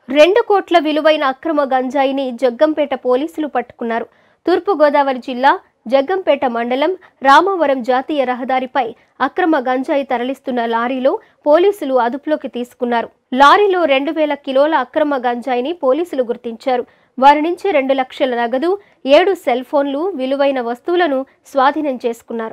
రెండు కోట్ల విలువైన అక్రమ గంజాయిని జగ్గంపేట పోలీసులు పట్టుకున్నారు తూర్పుగోదావరి జిల్లా జగ్గంపేట మండలం రామవరం జాతీయ రహదారిపై అక్రమ గంజాయి తరలిస్తున్న లారీలో పోలీసులు అదుపులోకి తీసుకున్నారు లారీలో రెండు వేల కిలోల అక్రమ గంజాయిని పోలీసులు గుర్తించారు వారి నుంచి రెండు లక్షల నగదు ఏడు సెల్ ఫోన్లు విలువైన వస్తువులను స్వాధీనం చేసుకున్నారు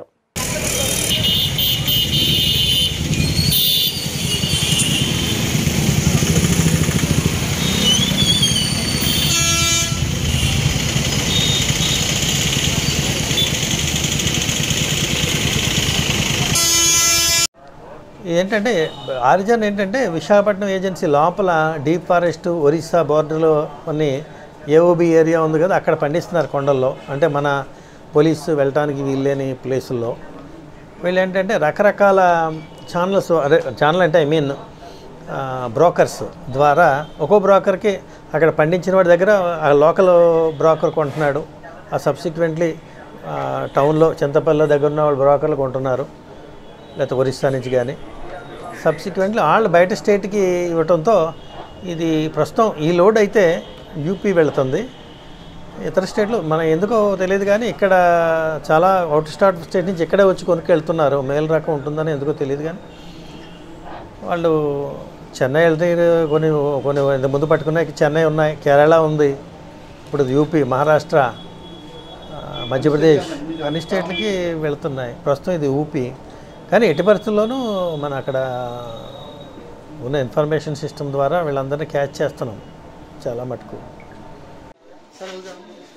ఏంటంటే ఆరిజన్ ఏంటంటే విశాఖపట్నం ఏజెన్సీ లోపల డీప్ ఫారెస్ట్ ఒరిస్సా బోర్డర్లో కొన్ని ఏఓబి ఏరియా ఉంది కదా అక్కడ పండిస్తున్నారు కొండల్లో అంటే మన పోలీసు వెళ్ళటానికి వీల్లేని ప్లేసుల్లో వీళ్ళు ఏంటంటే రకరకాల ఛానల్స్ అదే ఛానల్ అంటే ఐ మీన్ బ్రోకర్స్ ద్వారా ఒక్కో బ్రోకర్కి అక్కడ పండించిన వాడి దగ్గర ఆ లోకల్ బ్రోకర్ కొంటున్నాడు ఆ సబ్సిక్వెంట్లీ టౌన్లో చింతపల్లి దగ్గర ఉన్న వాళ్ళు బ్రోకర్లు కొంటున్నారు లేకపోతే ఒరిస్సా నుంచి కానీ సబ్సిక్వెంట్లీ వాళ్ళు బయట స్టేట్కి ఇవ్వటంతో ఇది ప్రస్తుతం ఈ లోడ్ అయితే యూపీ వెళుతుంది ఇతర స్టేట్లు మన ఎందుకో తెలియదు కానీ ఇక్కడ చాలా అవుట్ స్టార్ట్ స్టేట్ నుంచి ఇక్కడే వచ్చి కొనుక్కెళ్తున్నారు మేల్ రకం ఉంటుందని ఎందుకో తెలియదు కానీ వాళ్ళు చెన్నై వెళ్తే కొన్ని కొన్ని ఇంత ముందు పట్టుకున్నాయి చెన్నై ఉన్నాయి కేరళ ఉంది ఇప్పుడు యూపీ మహారాష్ట్ర ఆ, మధ్యప్రదేశ్ అన్ని స్టేట్లకి వెళ్తున్నాయి ప్రస్తుతం ఇది ఊపీ కానీ ఎట్టి పరిస్థితుల్లోనూ మన అక్కడ ఉన్న ఇన్ఫర్మేషన్ సిస్టమ్ ద్వారా వీళ్ళందరినీ క్యాచ్ చేస్తున్నాం చాలా మటుకు